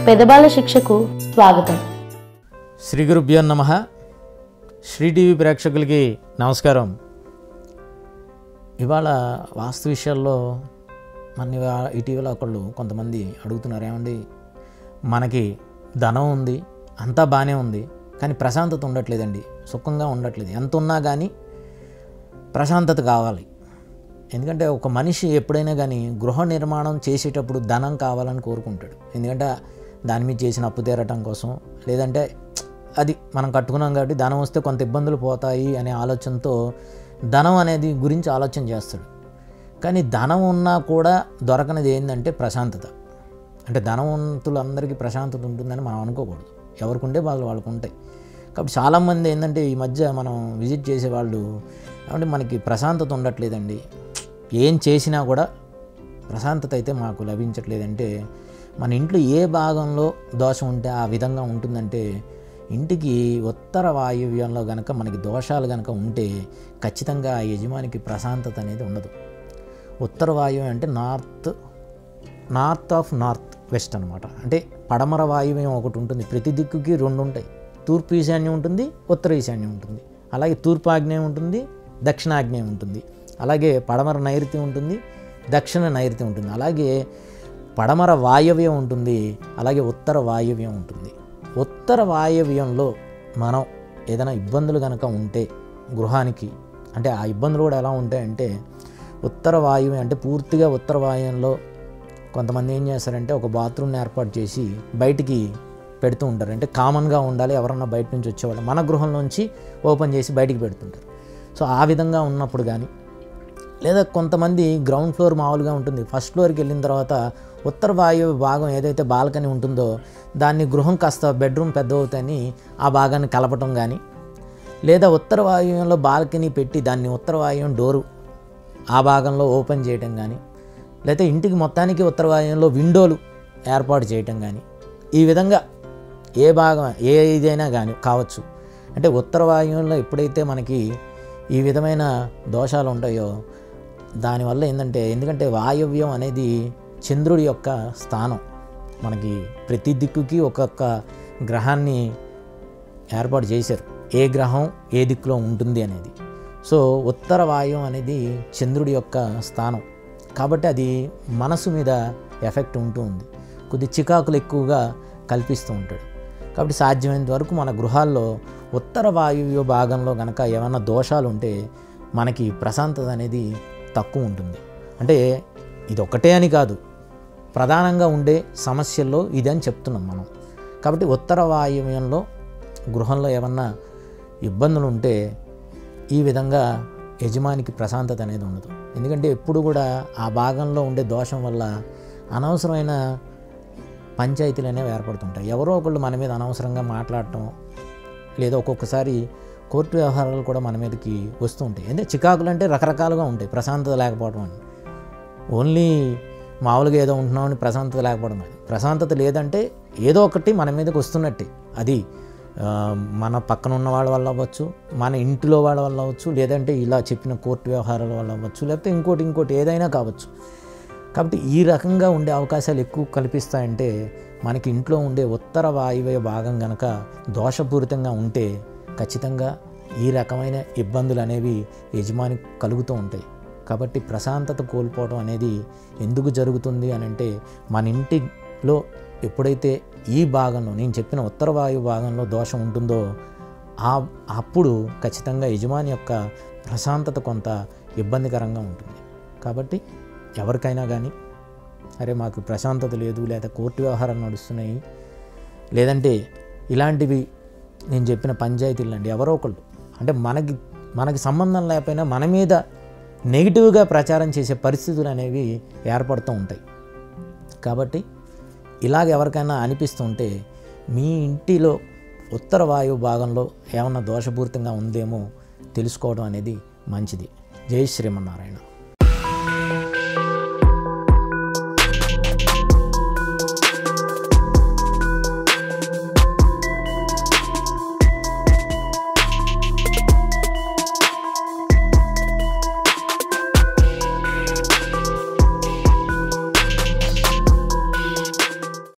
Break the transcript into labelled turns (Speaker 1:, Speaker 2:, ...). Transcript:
Speaker 1: పెదబాల శిక్షకు స్వాగతం
Speaker 2: శ్రీ గురుభ్యో నమ శ్రీ టీవీ ప్రేక్షకులకి నమస్కారం ఇవాళ వాస్తు విషయాల్లో మన ఇవా- ఇటీవల ఒకళ్ళు కొంతమంది అడుగుతున్నారు ఏమండి మనకి ధనం ఉంది అంతా బాగానే ఉంది కానీ ప్రశాంతత ఉండట్లేదండి సుఖంగా ఉండట్లేదు ఎంత ఉన్నా కానీ ప్రశాంతత కావాలి ఎందుకంటే ఒక మనిషి ఎప్పుడైనా కానీ గృహ నిర్మాణం చేసేటప్పుడు ధనం కావాలని కోరుకుంటాడు ఎందుకంటే దాని మీద చేసిన అప్పు తీరటం కోసం లేదంటే అది మనం కట్టుకున్నాం కాబట్టి ధనం వస్తే కొంత ఇబ్బందులు పోతాయి అనే ఆలోచనతో ధనం అనేది గురించి ఆలోచన చేస్తాడు కానీ ధనం ఉన్నా కూడా దొరకనిది ఏంటంటే ప్రశాంతత అంటే ధనవంతులందరికీ ప్రశాంతత ఉంటుందని మనం అనుకోకూడదు ఎవరికి ఉండే వాళ్ళు వాళ్ళకు ఉంటాయి కాబట్టి చాలామంది ఏంటంటే ఈ మధ్య మనం విజిట్ చేసే వాళ్ళు అంటే మనకి ప్రశాంతత ఉండట్లేదండి ఏం చేసినా కూడా ప్రశాంతత అయితే మాకు లభించట్లేదంటే మన ఇంట్లో ఏ భాగంలో దోషం ఉంటే ఆ విధంగా ఉంటుందంటే ఇంటికి ఉత్తర వాయువ్యంలో కనుక మనకి దోషాలు కనుక ఉంటే ఖచ్చితంగా ఆ యజమానికి ప్రశాంతత అనేది ఉండదు ఉత్తర వాయువ్యం అంటే north north of north west అనమాట అంటే పడమర వాయువ్యం ఒకటి ఉంటుంది ప్రతి దిక్కుకి రెండు ఉంటాయి తూర్పు ఈశాన్యం ఉంటుంది ఉత్తర ఈశాన్యం ఉంటుంది అలాగే తూర్పు ఆగ్నేయం ఉంటుంది దక్షిణాగ్నేయం ఉంటుంది అలాగే పడమర నైరుతి ఉంటుంది దక్షిణ నైరుతి ఉంటుంది అలాగే పడమర వాయవ్యం ఉంటుంది అలాగే ఉత్తర వాయవ్యం ఉంటుంది ఉత్తర వాయవ్యంలో మనం ఏదైనా ఇబ్బందులు కనుక ఉంటే గృహానికి అంటే ఆ ఇబ్బందులు కూడా ఎలా ఉంటాయంటే ఉత్తర వాయువ్యం అంటే పూర్తిగా ఉత్తర వాయువ్యంలో కొంతమంది ఏం చేస్తారంటే ఒక బాత్రూమ్ని ఏర్పాటు చేసి బయటికి పెడుతూ ఉంటారు అంటే కామన్గా ఉండాలి ఎవరన్నా బయట నుంచి వచ్చేవాళ్ళు మన గృహంలోంచి ఓపెన్ చేసి బయటికి పెడుతుంటారు సో ఆ విధంగా ఉన్నప్పుడు కానీ లేదా కొంతమంది గ్రౌండ్ ఫ్లోర్ మామూలుగా ఉంటుంది ఫస్ట్ ఫ్లోర్కి వెళ్ళిన తర్వాత ఉత్తర వాయువు భాగం ఏదైతే బాల్కనీ ఉంటుందో దాన్ని గృహం కాస్త బెడ్రూమ్ పెద్ద అవుతాయని ఆ భాగాన్ని కలపటం కానీ లేదా ఉత్తర వాయువ్యంలో బాల్కనీ పెట్టి దాన్ని ఉత్తర వాయువ్యం డోరు ఆ భాగంలో ఓపెన్ చేయటం కానీ లేకపోతే ఇంటికి మొత్తానికి ఉత్తర వాయువ్యంలో విండోలు ఏర్పాటు చేయటం కానీ ఈ విధంగా ఏ భాగం ఏ ఇదైనా కానీ కావచ్చు అంటే ఉత్తర వాయువ్యంలో ఎప్పుడైతే మనకి ఈ విధమైన దోషాలు ఉంటాయో దానివల్ల ఏంటంటే ఎందుకంటే వాయవ్యం అనేది చంద్రుడి యొక్క స్థానం మనకి ప్రతి దిక్కుకి ఒక్కొక్క గ్రహాన్ని ఏర్పాటు చేశారు ఏ గ్రహం ఏ దిక్కులో ఉంటుంది అనేది సో ఉత్తర వాయువు అనేది చంద్రుడి యొక్క స్థానం కాబట్టి అది మనసు మీద ఎఫెక్ట్ ఉంటూ ఉంది కొద్ది చికాకులు ఎక్కువగా కల్పిస్తూ ఉంటాడు కాబట్టి సాధ్యమైనంత వరకు మన గృహాల్లో ఉత్తర వాయువ్య భాగంలో కనుక ఏమైనా దోషాలు ఉంటే మనకి ప్రశాంతత అనేది తక్కువ ఉంటుంది అంటే ఇది ఒకటే అని కాదు ప్రధానంగా ఉండే సమస్యల్లో ఇదని చెప్తున్నాం మనం కాబట్టి ఉత్తర వాయువ్యంలో గృహంలో ఏమన్నా ఇబ్బందులు ఉంటే ఈ విధంగా యజమానికి ప్రశాంతత అనేది ఉండదు ఎందుకంటే ఎప్పుడు కూడా ఆ భాగంలో ఉండే దోషం వల్ల అనవసరమైన పంచాయతీలు అనేవి ఏర్పడుతుంటాయి ఎవరో ఒకళ్ళు మన మీద అనవసరంగా మాట్లాడటం లేదా ఒక్కొక్కసారి కోర్టు వ్యవహారాలు కూడా మన మీదకి వస్తూ ఉంటాయి అంటే చికాకులు అంటే రకరకాలుగా ఉంటాయి ప్రశాంతత లేకపోవడం అని ఓన్లీ మామూలుగా ఏదో ఉంటున్నామని ప్రశాంతత లేకపోవడం కాదు ప్రశాంతత లేదంటే ఏదో ఒకటి మన మీదకి వస్తున్నట్టే అది ఆ, మన పక్కన ఉన్న వాళ్ళ వల్ల అవ్వచ్చు మన ఇంటిలో వాళ్ళ వల్ల అవ్వచ్చు లేదంటే ఇలా చెప్పిన కోర్టు వ్యవహారాల వల్ల అవ్వచ్చు లేకపోతే ఇంకోటి ఇంకోటి ఏదైనా కావచ్చు కాబట్టి ఈ రకంగా ఉండే అవకాశాలు ఎక్కువ కల్పిస్తాయంటే మనకి ఇంట్లో ఉండే ఉత్తర వాయువ్య భాగం గనక దోషపూరితంగా ఉంటే ఖచ్చితంగా ఈ రకమైన ఇబ్బందులు అనేవి యజమాని కలుగుతూ ఉంటాయి కాబట్టి ప్రశాంతత కోల్పోవడం అనేది ఎందుకు జరుగుతుంది అని అంటే మన ఇంటిలో ఎప్పుడైతే ఈ భాగంలో నేను చెప్పిన ఉత్తర వాయు భాగంలో దోషం ఉంటుందో ఆ అప్పుడు ఖచ్చితంగా యజమాని యొక్క ప్రశాంతత కొంత ఇబ్బందికరంగా ఉంటుంది కాబట్టి ఎవరికైనా కానీ అరే మాకు ప్రశాంతత లేదు లేదా కోర్టు వ్యవహారాలు నడుస్తున్నాయి లేదంటే ఇలాంటివి నేను చెప్పిన పంచాయతీలు అండి ఎవరో ఒకళ్ళు అంటే మనకి మనకి సంబంధం లేకపోయినా మన మీద నెగిటివ్గా ప్రచారం చేసే పరిస్థితులు అనేవి ఏర్పడుతూ ఉంటాయి కాబట్టి ఇలాగ ఎవరికైనా అనిపిస్తుంటే మీ ఇంటిలో ఉత్తర వాయువు భాగంలో ఏమన్నా దోషపూరితంగా ఉందేమో తెలుసుకోవడం అనేది మంచిది జై శ్రీమన్నారాయణ